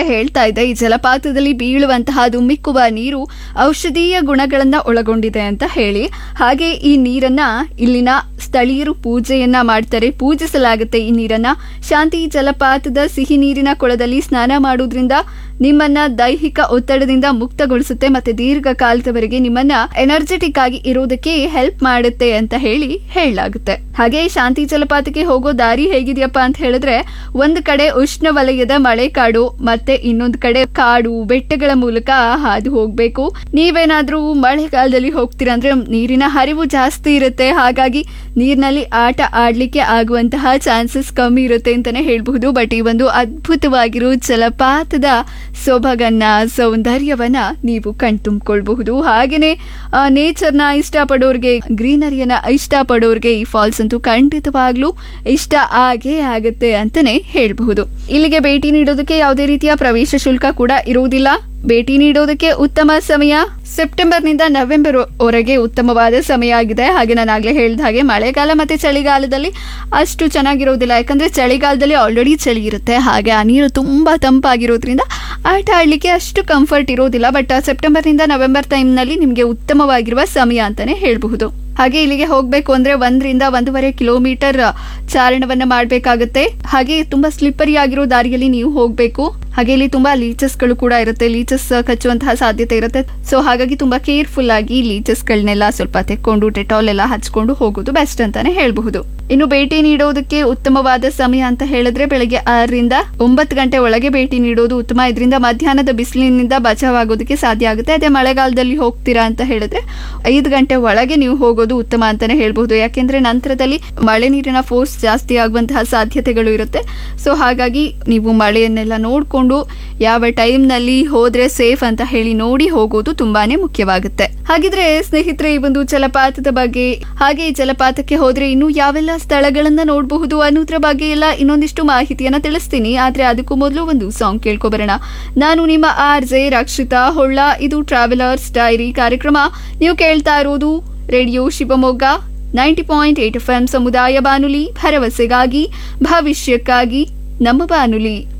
ಹೇಳ್ತಾ ಇದ್ದೆ ಈ ಜಲಪಾತದಲ್ಲಿ ಬೀಳುವಂತಹ ಧುಮ್ಮಿಕ್ಕುವ ನೀರು ಔಷಧೀಯ ಗುಣಗಳನ್ನ ಒಳಗೊಂಡಿದೆ ಅಂತ ಹೇಳಿ ಹಾಗೆ ಈ ನೀರನ್ನ ಇಲ್ಲಿನ ಸ್ಥಳೀಯರು ಪೂಜೆಯನ್ನ ಮಾಡ್ತಾರೆ ಪೂಜಿಸಲಾಗುತ್ತೆ ಈ ನೀರನ್ನ ಶಾಂತಿ ಜಲಪಾತದ ಸಿಹಿ ನೀರಿನ ಕೊಳದಲ್ಲಿ ಸ್ನಾನ ಮಾಡೋದ್ರಿಂದ ನಿಮ್ಮನ್ನ ದೈಹಿಕ ಒತ್ತಡದಿಂದ ಮುಕ್ತಗೊಳಿಸುತ್ತೆ ಮತ್ತೆ ದೀರ್ಘಕಾಲದವರೆಗೆ ನಿಮ್ಮನ್ನ ಎನರ್ಜೆಟಿಕ್ ಆಗಿ ಇರೋದಕ್ಕೆ ಹೆಲ್ಪ್ ಮಾಡುತ್ತೆ ಅಂತ ಹೇಳಿ ಹೇಳಲಾಗುತ್ತೆ ಹಾಗೆ ಶಾಂತಿ ಜಲಪಾತಕ್ಕೆ ಹೋಗೋ ದಾರಿ ಹೇಗಿದೆಯಪ್ಪ ಅಂತ ಹೇಳಿದ್ರೆ ಒಂದು ಕಡೆ ಉಷ್ಣವಲಯದ ಮಳೆಕಾಡು ಮತ್ತೆ ಇನ್ನೊಂದು ಕಡೆ ಕಾಡು ಬೆಟ್ಟಗಳ ಮೂಲಕ ಹಾದು ಹೋಗ್ಬೇಕು ನೀವೇನಾದ್ರೂ ಮಳೆಗಾಲದಲ್ಲಿ ಹೋಗ್ತೀರಾ ಅಂದ್ರೆ ನೀರಿನ ಹರಿವು ಜಾಸ್ತಿ ಇರುತ್ತೆ ಹಾಗಾಗಿ ನೀರಿನಲ್ಲಿ ಆಟ ಆಡ್ಲಿಕ್ಕೆ ಆಗುವಂತಹ ಚಾನ್ಸಸ್ ಕಮ್ಮಿ ಇರುತ್ತೆ ಅಂತಾನೆ ಹೇಳ್ಬಹುದು ಬಟ್ ಈ ಒಂದು ಅದ್ಭುತವಾಗಿರೋ ಜಲಪಾತದ ಸೊಬಗನ್ನ ಸೌಂದರ್ಯವನ್ನ ನೀವು ಕಣ್ತುಂಬಿಕೊಳ್ಬಹುದು ಹಾಗೇನೆ ನೇಚರ್ನ ಇಷ್ಟಪಡೋರ್ಗೆ ಗ್ರೀನರಿಯನ್ನ ಇಷ್ಟಪಡೋರ್ಗೆ ಈ ಫಾಲ್ಸ್ ಅಂತೂ ಖಂಡಿತವಾಗ್ಲೂ ಇಷ್ಟ ಆಗೇ ಆಗುತ್ತೆ ಅಂತಾನೆ ಹೇಳ್ಬಹುದು ಇಲ್ಲಿಗೆ ಭೇಟಿ ನೀಡೋದಕ್ಕೆ ಯಾವುದೇ ರೀತಿಯ ಪ್ರವೇಶ ಶುಲ್ಕ ಕೂಡ ಇರುವುದಿಲ್ಲ ಭೇಟಿ ನೀಡೋದಕ್ಕೆ ಉತ್ತಮ ಸಮಯ ಸೆಪ್ಟೆಂಬರ್ನಿಂದ ನವೆಂಬರ್ ವರೆಗೆ ಉತ್ತಮವಾದ ಸಮಯ ಆಗಿದೆ ಹಾಗೆ ನಾನು ಆಗ್ಲೇ ಹೇಳಿದ ಹಾಗೆ ಮಳೆಗಾಲ ಮತ್ತೆ ಚಳಿಗಾಲದಲ್ಲಿ ಅಷ್ಟು ಚೆನ್ನಾಗಿರೋದಿಲ್ಲ ಯಾಕಂದ್ರೆ ಚಳಿಗಾಲದಲ್ಲಿ ಆಲ್ರೆಡಿ ಚಳಿ ಇರುತ್ತೆ ಹಾಗೆ ಆ ನೀರು ತುಂಬಾ ತಂಪಾಗಿರೋದ್ರಿಂದ ಆಟ ಆಡ್ಲಿಕ್ಕೆ ಅಷ್ಟು ಕಂಫರ್ಟ್ ಇರೋದಿಲ್ಲ ಬಟ್ ಸೆಪ್ಟೆಂಬರ್ನಿಂದ ನವೆಂಬರ್ ಟೈಮ್ನಲ್ಲಿ ನಿಮಗೆ ಉತ್ತಮವಾಗಿರುವ ಸಮಯ ಅಂತಾನೆ ಹೇಳಬಹುದು ಹಾಗೆ ಇಲ್ಲಿಗೆ ಹೋಗ್ಬೇಕು ಅಂದ್ರೆ ಒಂದರಿಂದ ಒಂದೂವರೆ ಕಿಲೋಮೀಟರ್ ಚಾರಣವನ್ನ ಮಾಡಬೇಕಾಗುತ್ತೆ ಹಾಗೆ ತುಂಬಾ ಸ್ಲಿಪ್ಪರಿ ಆಗಿರೋ ದಾರಿಯಲ್ಲಿ ನೀವು ಹೋಗ್ಬೇಕು ಹಾಗೆ ಇಲ್ಲಿ ತುಂಬಾ ಲೀಚಸ್ ಗಳು ಕೂಡ ಇರುತ್ತೆ ಲೀಚಸ್ ಕಚ್ಚುವಂತಹ ಸಾಧ್ಯತೆ ಇರುತ್ತೆ ಸೊ ಹಾಗಾಗಿ ತುಂಬಾ ಕೇರ್ಫುಲ್ ಆಗಿ ಲೀಚಸ್ ಗಳನ್ನೆಲ್ಲ ಸ್ವಲ್ಪ ತೆಕ್ಕೊಂಡು ಡೆಟಾಲ್ ಎಲ್ಲ ಹಚ್ಕೊಂಡು ಹೋಗೋದು ಬೆಸ್ಟ್ ಅಂತಾನೆ ಹೇಳಬಹುದು ಇನ್ನು ಭೇಟಿ ನೀಡೋದಕ್ಕೆ ಉತ್ತಮವಾದ ಸಮಯ ಅಂತ ಹೇಳಿದ್ರೆ ಬೆಳಗ್ಗೆ ಆರರಿಂದ ಒಂಬತ್ತು ಗಂಟೆ ಒಳಗೆ ಭೇಟಿ ನೀಡೋದು ಉತ್ತಮ ಇದರಿಂದ ಮಧ್ಯಾಹ್ನದ ಬಿಸಿಲಿನಿಂದ ಬಚಾವಾಗೋದಕ್ಕೆ ಸಾಧ್ಯ ಆಗುತ್ತೆ ಅದೇ ಮಳೆಗಾಲದಲ್ಲಿ ಹೋಗ್ತೀರಾ ಅಂತ ಹೇಳಿದ್ರೆ ಐದು ಗಂಟೆ ಒಳಗೆ ನೀವು ಹೋಗೋದು ಉತ್ತಮ ಅಂತಾನೆ ಹೇಳ್ಬಹುದು ಯಾಕೆಂದ್ರೆ ನಂತರದಲ್ಲಿ ಮಳೆ ನೀರಿನ ಫೋರ್ಸ್ ಜಾಸ್ತಿ ಆಗುವಂತಹ ಸಾಧ್ಯತೆಗಳು ಇರುತ್ತೆ ಸೊ ಹಾಗಾಗಿ ನೀವು ಮಳೆಯನ್ನೆಲ್ಲ ನೋಡ್ಕೊಂಡು ಯಾವ ಟೈಮ್ ನಲ್ಲಿ ಹೋದ್ರೆ ಸೇಫ್ ಅಂತ ಹೇಳಿ ನೋಡಿ ಹೋಗೋದು ತುಂಬಾನೇ ಮುಖ್ಯವಾಗುತ್ತೆ ಹಾಗಿದ್ರೆ ಸ್ನೇಹಿತರೆ ಈ ಒಂದು ಜಲಪಾತದ ಬಗ್ಗೆ ಹಾಗೆ ಈ ಜಲಪಾತಕ್ಕೆ ಹೋದ್ರೆ ಇನ್ನು ಯಾವೆಲ್ಲ ಸ್ಥಳಗಳನ್ನ ನೋಡಬಹುದು ಅನ್ನೋದ್ರ ಬಗ್ಗೆ ಎಲ್ಲ ಇನ್ನೊಂದಿಷ್ಟು ಮಾಹಿತಿಯನ್ನ ತಿಳಿಸ್ತೀನಿ ಆದ್ರೆ ಅದಕ್ಕೂ ಮೊದಲು ಒಂದು ಸಾಂಗ್ ಕೇಳ್ಕೊಬರೋಣ ನಾನು ನಿಮ್ಮ ಆರ್ ಜೆ ರಕ್ಷಿತಾ ಹೊಳ್ಳ ಇದು ಟ್ರಾವೆಲರ್ಸ್ ಡೈರಿ ಕಾರ್ಯಕ್ರಮ ನೀವು ಕೇಳ್ತಾ ಇರೋದು radio Shivamogga ninety point eight F M ಸಮುದಾಯ ಬಾನುಲಿ ಭರವಸೆಗಾಗಿ ಭವಿಷ್ಯಕ್ಕಾಗಿ ನಮ್ಮ ಬಾನುಲಿ